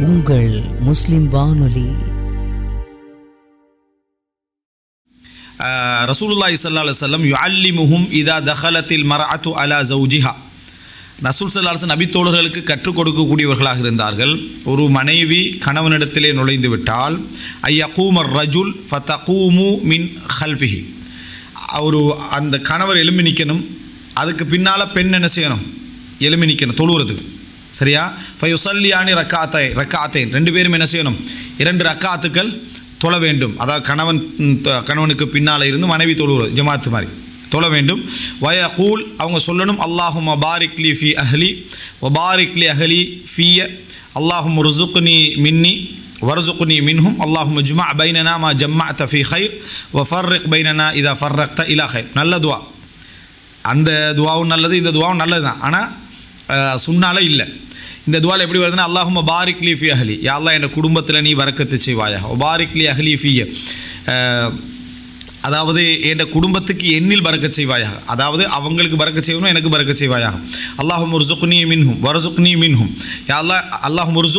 உங்கள் முஸ்லிம் வானொலி ரசூலுல்லாஹி ஸல்லல்லாஹு அலைஹி வஸல்லம் யுஅல்லிமுஹும் இதா தஹலத்தில் மர்அத்து அலா ஜௌஜிஹா ரசூல் சல்லாஹ் நபி தோழர்களுக்கு கற்றுக் கொடுக்கக்கூடியவர்களாக இருந்தார்கள் ஒரு மனைவி கணவனிடத்திலே நுழைந்து விட்டால் ஐயகூமர் ரஜுல் ஃபதகூமு மின் ஹல்ஃபிஹி ஒரு அந்த கணவர் எலும்பி நிற்கணும் அதுக்கு பின்னால் பெண் என்ன செய்யணும் எலும்பி நிற்கணும் தொழுவுறதுக்கு சரியா ஃபயுசல்லியானி ரக்காத்தை ரக்காத்தேன் ரெண்டு பேரும் என்ன செய்யணும் இரண்டு ரக்காத்துக்கள் தொழ வேண்டும் அதாவது கணவன் ம், த- கணவனுக்கு பின்னால் இருந்து மனைவி தொழுவது ஜமாத்து மாதிரி தொழ வேண்டும் வய கூல் அவங்க சொல்லணும் அல்லாஹும் பாரிக் லி ஃபி அஹ்லி வபாரிக் லி அஹ்லி ஃபிய அல்லாஹும் ருசுக்னி மின்னி வரசுக்னி மின்ஹும் அல்லாஹும் ஜுமா பைனனா மா ஜம்மா ஃபி ஹைர் வ ஃபர்ரிக் பைனனா இதா ஃபர்ரக்த இலா ஹைர் நல்ல துவா அந்த துவாவும் நல்லது இந்த துவாவும் நல்லது தான் ஆனால் சுண்ணால இல்லை இந்த துவால எப்படி வருதுன்னா அல்லாஹும பாரிக் லி ஃபி அஹ்லி யா அல்லாஹ் என் குடும்பத்தில் நீ வரக்கத்து செய்வாயா பாரிக் லி அஹ்லி ஃபிய அஹ், அதாவது என் குடும்பத்துக்கு எண்ணில் பறக்க செய்வாயாக அதாவது அவங்களுக்கு பறக்க செய்யணும் எனக்கு பறக்க செய்வாயாக அல்லாஹும் ஒரு சுக்னி மின்ஹும் வரசுக்னி மின்ஹும் யா அல்லாஹ் அல்லாஹும் ஒரு